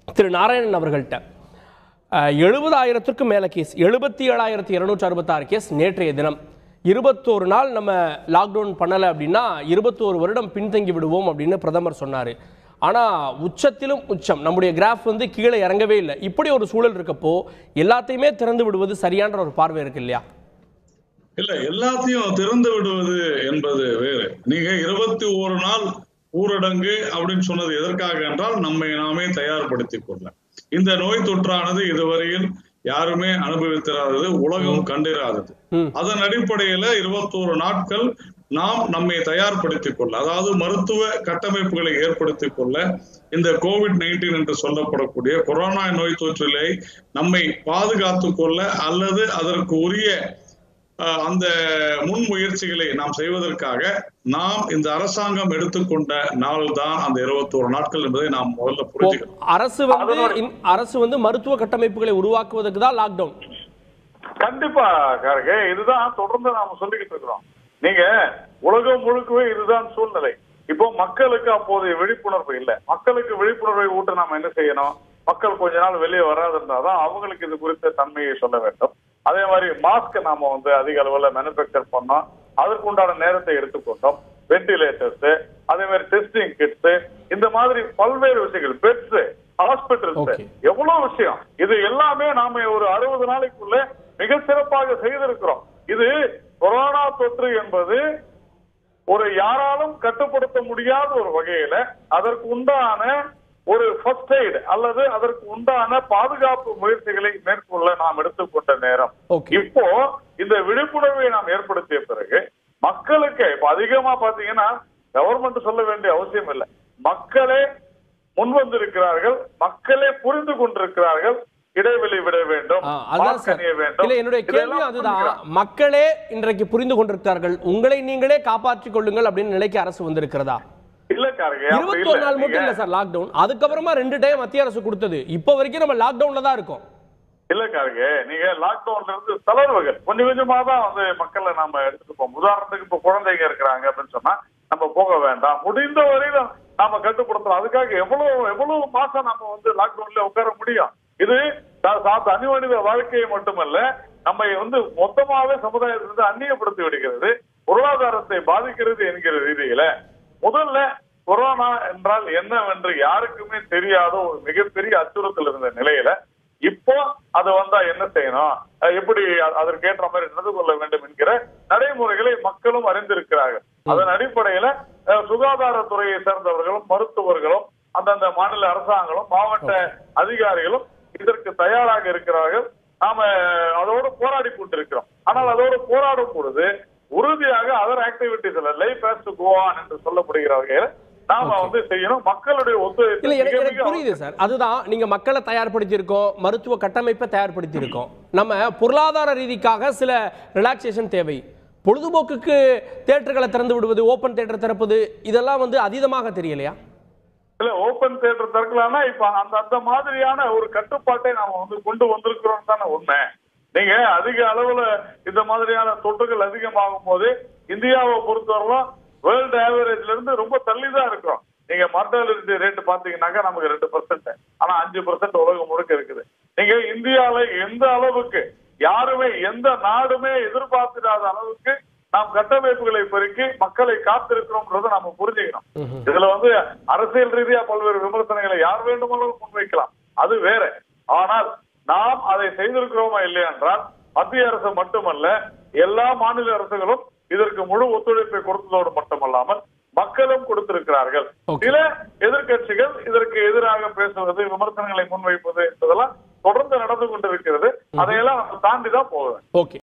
திரு நாராயணன் அவர்கள்ட்ட எழுபதாயிரத்திற்கும் மேலே கேஸ் எழுபத்தி ஏழாயிரத்தி இருநூற்றி அறுபத்தாறு கேஸ் நேற்றைய தினம் இருபத்தோரு நாள் நம்ம லாக்டவுன் பண்ணலை அப்படின்னா இருபத்தோரு வருடம் பின்தங்கி விடுவோம் அப்படின்னு பிரதமர் சொன்னார் ஆனால் உச்சத்திலும் உச்சம் நம்முடைய கிராஃப் வந்து கீழே இறங்கவே இல்லை இப்படி ஒரு சூழல் இருக்கப்போ எல்லாத்தையுமே திறந்து விடுவது சரியான ஒரு பார்வை இருக்கு இல்லையா இல்ல எல்லாத்தையும் திறந்து விடுவது என்பது வேறு நீங்க இருபத்தி ஒரு நாள் ஊரடங்கு அப்படின்னு சொன்னது எதற்காக என்றால் நம்மை நாமே தயார்படுத்திக் கொள்ள இந்த நோய் தொற்றானது இதுவரையில் யாருமே அனுபவித்திராதது உலகம் கண்டிராதது ம். அதன் அடிப்படையில இருபத்தோரு நாட்கள் நாம் நம்மை தயார்படுத்திக் கொள்ள அதாவது மருத்துவ கட்டமைப்புகளை ஏற்படுத்திக் கொள்ள இந்த கோவிட் நைன்டீன் என்று சொல்லப்படக்கூடிய கொரோனா நோய் தொற்றிலை நம்மை பாதுகாத்துக் கொள்ள அல்லது அதற்கு உரிய அஹ், அந்த முன்முயற்சிகளை நாம் செய்வதற்காக நாம் இந்த அரசாங்கம் எடுத்துக்கொண்ட நாள் தான் அந்த இருபத்தோரு நாட்கள் என்பதை நாம் முதல்ல புரிஞ்சுக்கணும் அரசு வந்து இன்- அரசு வந்து மருத்துவ கட்டமைப்புகளை உருவாக்குவதற்கு தான் லாக்டவுன் கண்டிப்பா கார்கே இதுதான் தொடர்ந்து நாம சொல்லிக்கிட்டு இருக்கிறோம் நீங்க உலகம் முழுக்கவே இதுதான் சூழ்நிலை இப்போ மக்களுக்கு அப்போதைய விழிப்புணர்வு இல்லை மக்களுக்கு விழிப்புணர்வை ஊட்ட நாம என்ன செய்யணும் மக்கள் கொஞ்ச நாள் வெளியே வராது இருந்தாதான் அவங்களுக்கு இது குறித்த தன்மையை சொல்ல வேண்டும் அதே மாதிரி மாஸ்க் நாம வந்து அதிக அளவுல மேனுபேக்சர் பண்ணோம் அதற்கு உண்டான நேரத்தை எடுத்துக்கொண்டோம் வென்டிலேட்டர்ஸ் அதே மாதிரி டெஸ்டிங் கிட்ஸ் இந்த மாதிரி பல்வேறு விஷயங்கள் பெட்ஸ் ஹாஸ்பிட்டல்ஸ் Okay. எவ்வளவு விஷயம் இது எல்லாமே நாம ஒரு அறுபது நாளைக்குள்ள மிக சிறப்பாக செய்திருக்கிறோம் இது கொரோனா தொற்று என்பது ஒரு யாராலும் கட்டுப்படுத்த முடியாத ஒரு வகையில அதற்கு உண்டான ஒரு ஃபர்ஸ்ட் எய்டு அல்லது அதற்கு உண்டான பாதுகாப்பு முயற்சிகளை மேற்கொள்ள நாம் எடுத்துக்கொண்ட நேரம் Okay. இப்போ இந்த விழிப்புணர்வை நாம் ஏற்படுத்திய பிறகு மக்களுக்கு இப்ப அதிகமா பாத்தீங்கன்னா கவர்மெண்ட் சொல்ல வேண்டிய அவசியம் இல்லை மக்களே முன் வந்திருக்கிறார்கள் மக்களே புரிந்து கொண்டிருக்கிறார்கள் இடைவெளி விட வேண்டும் ஆ, அதுதான் mask சார் அணிய வேண்டும் இல்ல என்னுடைய கேள்வி இதெல்லாம் அதுதான் புரிஞ்சுக்கிறாங்க. மக்களே இன்றைக்கு புரிந்து கொண்டிருக்கிறார்கள் உங்களை நீங்களே காப்பாற்றிக் கொள்ளுங்கள் அப்படின்னு நிலைக்கு அரசு வந்திருக்கிறதா இல்ல காருங்க அப்படி இருபத்தொரு இல்ல. நாள் மட்டும் நீங்க- இல்ல சார் லாக்டவுன் அதுக்கப்புறமா ரெண்டு டைம் மத்திய அரசு கொடுத்தது இப்போ வரைக்கும் நம்ம லாக்டவுன்ல தான் இருக்கோம் இல்ல காருங்க நீங்க லாக்டவுன்ல இருந்து தளர்வுகள் கொஞ்சம் கொஞ்சமா தான் வந்து மக்களை நாம எடுத்துட்டு போவோம் உதாரணத்துக்கு இப்ப குழந்தைங்க இருக்கிறாங்க அப்படின்னு சொன்னா நம்ம போக வேண்டாம் முடிந்த வரையில நாம கட்டுப்படுத்தலாம் அதுக்காக எவ்வளவு எவ்வளவு மாசம் நம்ம வந்து லாக்டவுன்ல உட்கார முடியும் இது சா- சா- தனி மனித வாழ்க்கையை மட்டுமல்ல நம்மை வந்து மொத்தமாவே சமுதாயத்திலிருந்து அந்நியப்படுத்தி விடுகிறது பொருளாதாரத்தை பாதிக்கிறது என்கிற ரீதியில முதல்ல கொரோனா என்றால் என்னவென்று யாருக்குமே தெரியாத ஒரு மிகப்பெரிய அச்சுறுத்தல் இருந்த நிலையில இப்போ அது வந்தா என்ன செய்யணும் அஹ் எப்படி அ- அதற்கேற்ற மாதிரி நடந்து கொள்ள வேண்டும் என்கிற நடைமுறைகளை மக்களும் அறிந்திருக்கிறார்கள் அதன் அடிப்படையில அஹ், சுகாதாரத்துறையை சேர்ந்தவர்களும் மருத்துவர்களும் அந்தந்த மாநில அரசாங்கங்களும் மாவட்ட அதிகாரிகளும் இதற்கு தயாராக இருக்கிறார்கள் நாம அதோடு போராடி கொண்டிருக்கிறோம் ஆனால் அதோடு போராடும் பொழுது உறுதியாக other activities life has to go on என்று சொல்லப்படுகிற வகையில நாம வந்து செய்யணும் மக்களுடைய இல்ல ஒத்துழைப்பு எனக்கு மிக எனக்கு மிக புரியுது சார் அதுதான் நீங்க மக்களை தயார்படுத்தி இருக்கோம் மருத்துவ கட்டமைப்பை தயார்படுத்தி இருக்கோம் நம்ம பொருளாதார ரீதிக்காக சில ரிலாக்ஸேஷன் தேவை பொழுதுபோக்குக்கு தேட்டர்களை திறந்து விடுவது ஓப்பன் தேட்டர் திறப்பது இதெல்லாம் வந்து அதீதமாக தெரியலையா இல்ல ஓபன் தியேட்டர் திறக்கலாம்னா இப்ப அந்த அந்த மாதிரியான ஒரு கட்டுப்பாட்டை நாம வந்து கொண்டு வந்திருக்கிறோம் தானே உண்மை நீங்க அதிக அளவுல இந்த மாதிரியான தொற்றுகள் அதிகமாகும் போது இந்தியாவை பொறுத்தவரைக்கும் வேர்ல்டு ஆவரேஜ்ல இருந்து ரொம்ப தள்ளி தான் இருக்கிறோம் நீங்க மார்டாலிட்டி ரேட் பாத்தீங்கன்னாக்கா நமக்கு ரெண்டு பர்சன்ட் ஆனா அஞ்சு பர்சன்ட் உலகம் முழுக்க இருக்குது நீங்க இந்தியால எந்த அளவுக்கு யாருமே எந்த நாடுமே எதிர்பார்த்திராத அளவுக்கு நாம் கட்டமைப்புகளை பெருக்கி மக்களை காத்திருக்கிறோம்ன்றதை நாம புரிஞ்சுக்கணும் இதுல வந்து அரசியல் ரீதியா பல்வேறு விமர்சனங்களை யார் வேண்டுமானாலும் முன்வைக்கலாம் அது வேற ஆனால் நாம் அதை செய்திருக்கிறோமா இல்லையா என்றால் மத்திய அரசு மட்டுமல்ல எல்லா மாநில அரசுகளும் இதற்கு முழு ஒத்துழைப்பை கொடுத்ததோடு மட்டுமல்லாமல் மக்களும் கொடுத்திருக்கிறார்கள் Okay. சில எதிர்க்கட்சிகள் இதற்கு எதிராக பேசுவது விமர்சனங்களை முன்வைப்பது என்பதெல்லாம் தொடர்ந்து நடந்து கொண்டிருக்கிறது அதையெல்லாம் நம்ம தாண்டி தான் போக வேண்டும் ஓகே